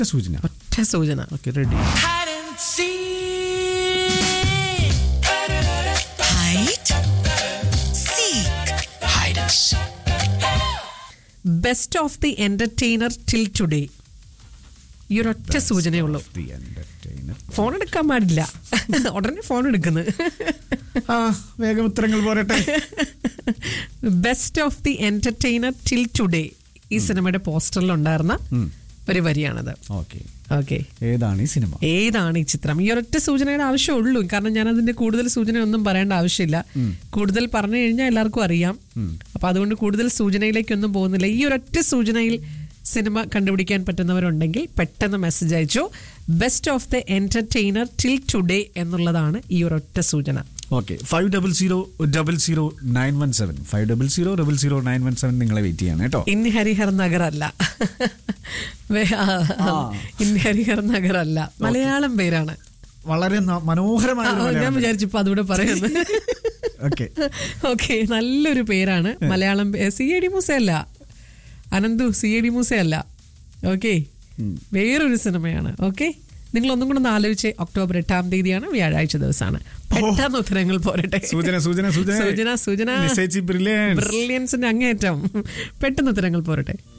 ഒറ്റ സൂചന ഒറ്റ സൂചന okay ready hide and seek. Hide, seek, Hide and seek. Best of the entertainer till today ഈ ഒരു ഒറ്റ സൂചനയേ ഉള്ളൂ The entertainer. ഫോൺ എടുക്കാൻ പാടില്ല ഉടനെ ഫോൺ എടുക്കുന്നത് ആ വേഗം ഉത്തരങ്ങൾ പോരട്ടെ best of the entertainer till today ഈ സിനിമയുടെ പോസ്റ്ററിൽ ഉണ്ടായിരുന്ന ഒരു വരിയാണത് ഓക്കെ ഓക്കെ ഏതാണ് ഈ സിനിമ ഏതാണ് ഈ ചിത്രം ഈ ഒരൊറ്റ സൂചനയുടെ ആവശ്യമുള്ളൂ കാരണം ഞാൻ അതിന്റെ കൂടുതൽ സൂചനയൊന്നും പറയേണ്ട ആവശ്യമില്ല കൂടുതൽ പറഞ്ഞു കഴിഞ്ഞാൽ എല്ലാവർക്കും അറിയാം അപ്പൊ അതുകൊണ്ട് കൂടുതൽ സൂചനയിലേക്കൊന്നും പോകുന്നില്ല ഈ ഒരൊറ്റ സൂചനയിൽ സിനിമ കണ്ടുപിടിക്കാൻ പറ്റുന്നവരുണ്ടെങ്കിൽ പെട്ടെന്ന് മെസ്സേജ് അയച്ചു best of the entertainer till today എന്നുള്ളതാണ് ഈ ഒരൊറ്റ സൂചന okay five double zero double zero nine one seven five double zero double zero nine one seven നിങ്ങളെ വെയിറ്റ് ചെയ്യാണ് കേട്ടോ ഇൻ ഹരിഹർ നഗർ അല്ല വേ- ആ, ഇൻ ഹരിഹർ നഗർ അല്ല മലയാളം പേരാണ് വളരെ ന- മനോഹരമായ ആ, ഒരു ഞാൻ മലയാളം. വിചാരിച്ചു ഇപ്പൊ അതുകൂടെ പറയുന്നത് ഓക്കെ ഓക്കെ നല്ലൊരു പേരാണ് മലയാളം സി എ ഡി മൂസയല്ല അനന്തു സി എ ഡി മൂസയല്ല ഓക്കെ വേറൊരു സിനിമയാണ് ഓക്കെ നിങ്ങൾ ഒന്നും കൂടെ ഒന്ന് ആലോചിച്ച് ഒക്ടോബർ എട്ടാം തീയതിയാണ് വ്യാഴാഴ്ച ദിവസമാണ് പെട്ടെന്ന് ഉത്തരങ്ങൾ പോരട്ടെ സൂചന സൂചന സൂചന സൂചന സൂചന നിശ്ചയിച്ച് brilliance. ബ്രില്യൻസിന്റെ അങ്ങേയറ്റം പെട്ടെന്ന് ഉത്തരങ്ങൾ പോരട്ടെ